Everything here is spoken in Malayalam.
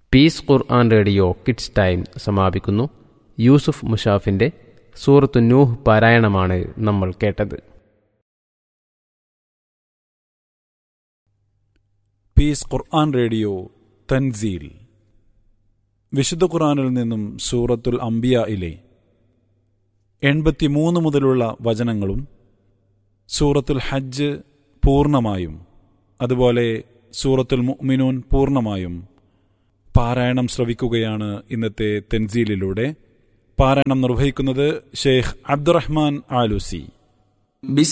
piece Quran radio kids time സമാപിക്കുന്നു യൂസുഫ് മുഷാഫിൻ്റെ സൂറത്തു നൂഹ് പാരായണമാണ് നമ്മൾ കേട്ടത് പീസ് ഖുർആൻ റേഡിയോ തൻസീൽ വിശുദ്ധ ഖുർആനിൽ നിന്നും സൂറത്തുൽ അംബിയയിലെ എൺപത്തിമൂന്ന് മുതലുള്ള വചനങ്ങളും സൂറത്തുൽ ഹജ്ജ് പൂർണ്ണമായും അതുപോലെ സൂറത്തുൽ മുഅ്മിനൂൻ പൂർണ്ണമായും പാരായണം ശ്രവിക്കുകയാണ് ഇന്നത്തെ തെൻസീലിലൂടെ പാരായണം നിർവഹിക്കുന്നത് ഷെയ്ഖ് അബ്ദുറഹ്മാൻ ആലുസി